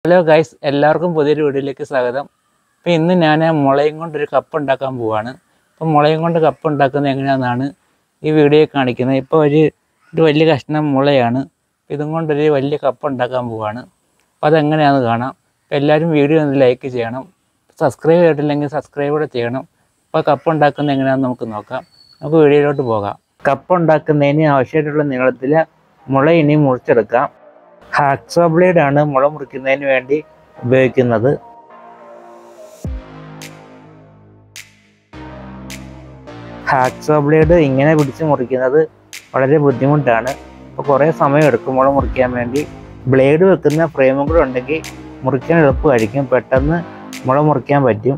hello guys എല്ലാവർക്കും പുതിയൊരു വീഡിയോയിലേക്ക് സ്വാഗതം അപ്പോൾ ഇന്ന് ഞാൻ മുളയും കൊണ്ടൊരു കപ്പ് ഉണ്ടാക്കാൻ പോവാണ് അപ്പോൾ മുളയും കൊണ്ട് കപ്പ് ഉണ്ടാക്കുന്നത് എങ്ങനെയാണെന്നാണ് ഈ വീഡിയോയിൽ കാണിക്കുന്നത് ഇപ്പോൾ ഒരു ഒരു വലിയ കഷ്ണം മുളയാണ് ഇതും കൊണ്ടൊരു വലിയ കപ്പ് ഉണ്ടാക്കാൻ പോവാണ് അപ്പോൾ അതെങ്ങനെയാണെന്ന് കാണാം അപ്പോൾ എല്ലാവരും വീഡിയോ ഒന്ന് ലൈക്ക് ചെയ്യണം സബ്സ്ക്രൈബ് ചെയ്തിട്ടില്ലെങ്കിൽ സബ്സ്ക്രൈബ് കൂടെ ചെയ്യണം അപ്പോൾ കപ്പ് ഉണ്ടാക്കുന്നത് എങ്ങനെയാണെന്ന് നമുക്ക് നോക്കാം നമുക്ക് വീഡിയോയിലോട്ട് പോകാം കപ്പ് ഉണ്ടാക്കുന്നതിന് ആവശ്യമായിട്ടുള്ള നീളത്തിൽ മുള ഇനി മുറിച്ചെടുക്കാം ഹാക്സോ ബ്ലേഡ് ആണ് മുള മുറിക്കുന്നതിന് വേണ്ടി ഉപയോഗിക്കുന്നത് ഹാക്സോ ബ്ലേഡ് ഇങ്ങനെ പിടിച്ച് മുറിക്കുന്നത് വളരെ ബുദ്ധിമുട്ടാണ് അപ്പോൾ കുറേ സമയം എടുക്കും മുള മുറിക്കാൻ വേണ്ടി ബ്ലേഡ് വെക്കുന്ന ഫ്രെയിമും കൂടെ ഉണ്ടെങ്കിൽ മുറിക്കാൻ എളുപ്പമായിരിക്കും പെട്ടെന്ന് മുള മുറിക്കാൻ പറ്റും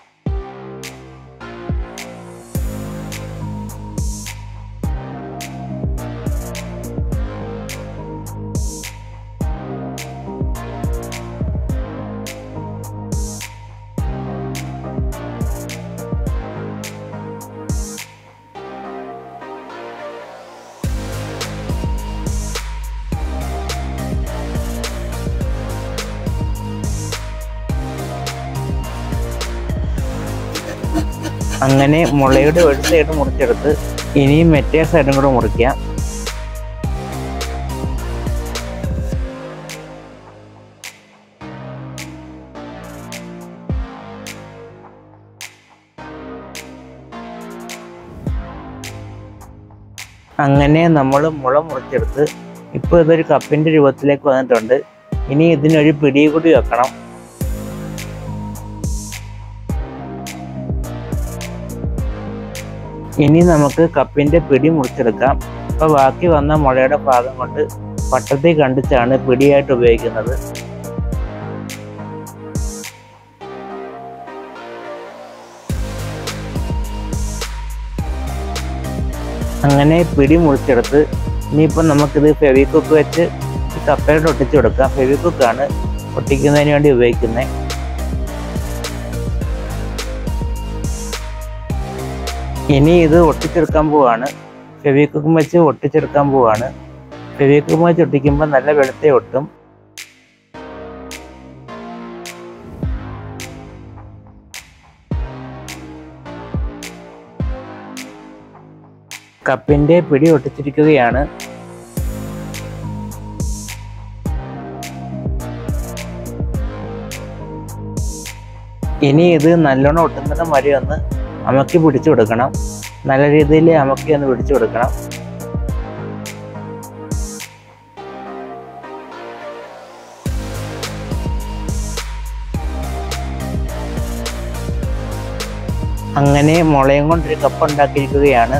അങ്ങനെ മുളയുടെ ഒരു സൈഡ് മുറിച്ചെടുത്ത് ഇനിയും മറ്റേ സൈഡും കൂടെ മുറിക്കാം അങ്ങനെ നമ്മൾ മുള മുറിച്ചെടുത്ത് ഇപ്പോൾ ഇതൊരു കപ്പിൻ്റെ രൂപത്തിലേക്ക് വന്നിട്ടുണ്ട് ഇനി ഇതിനൊരു പിടി കൂടി വെക്കണം ഇനി നമുക്ക് കപ്പിൻ്റെ പിടി മുറിച്ചെടുക്കാം അപ്പോൾ ബാക്കി വന്ന മുളയുടെ ഭാഗം കൊണ്ട് വട്ടത്തിൽ കണ്ടിച്ചാണ് പിടിയായിട്ട് ഉപയോഗിക്കുന്നത് അങ്ങനെ പിടി മുറിച്ചെടുത്ത് ഇനിയിപ്പോൾ നമുക്കിത് ഫെവിക്കുക്ക് വെച്ച് ഈ കപ്പയോട് ഒട്ടിച്ചു കൊടുക്കാം ഫെവിക്കുക്കാണ് ഒട്ടിക്കുന്നതിന് വേണ്ടി ഉപയോഗിക്കുന്നത് ഇനി ഇത് ഒട്ടിച്ചെടുക്കാൻ പോവാണ് ഫെവിക്കുക്കും വെച്ച് ഒട്ടിച്ചെടുക്കാൻ പോവാണ് ഫെവിക്കും വെച്ച് ഒട്ടിക്കുമ്പോൾ നല്ല വെളുത്തെ ഒട്ടും കപ്പിൻ്റെ പിടി ഒട്ടിച്ചിരിക്കുകയാണ് ഇനി ഇത് നല്ലോണം ഒട്ടുന്നത് വരെ ഒന്ന് അമക്കി പിടിച്ചു കൊടുക്കണം നല്ല രീതിയിൽ അമക്കി ഒന്ന് പിടിച്ചു കൊടുക്കണം അങ്ങനെ മുളയും കൊണ്ടൊരു കപ്പ് ഉണ്ടാക്കിയിരിക്കുകയാണ്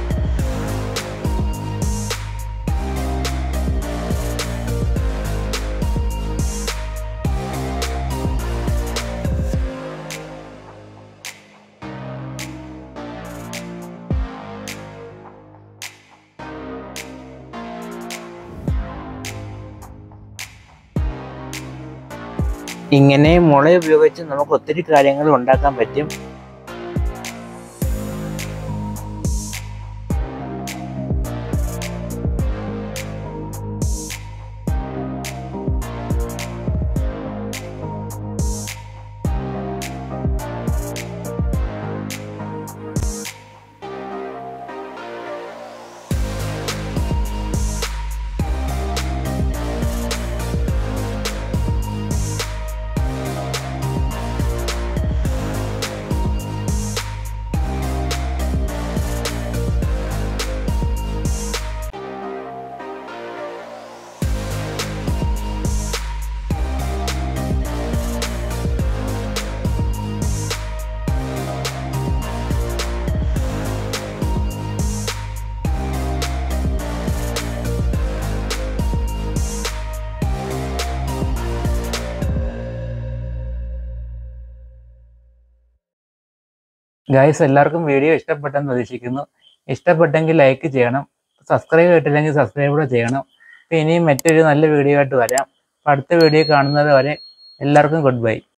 ഇങ്ങനെ മുള ഉപയോഗിച്ച് നമുക്ക് ഒത്തിരി കാര്യങ്ങൾ ഉണ്ടാക്കാൻ പറ്റും ഗൈസ് എല്ലാവർക്കും വീഡിയോ ഇഷ്ടപ്പെട്ടെന്ന് പ്രതീക്ഷിക്കുന്നു ഇഷ്ടപ്പെട്ടെങ്കിൽ ലൈക്ക് ചെയ്യണം സബ്സ്ക്രൈബ് ചെയ്തിട്ടില്ലെങ്കിൽ സബ്സ്ക്രൈബ് കൂടെ ചെയ്യണം അപ്പോൾ ഇനിയും മറ്റൊരു നല്ല വീഡിയോ ആയിട്ട് വരാം അപ്പോൾ അടുത്ത വീഡിയോ കാണുന്നത് വരെ എല്ലാവർക്കും ഗുഡ് ബൈ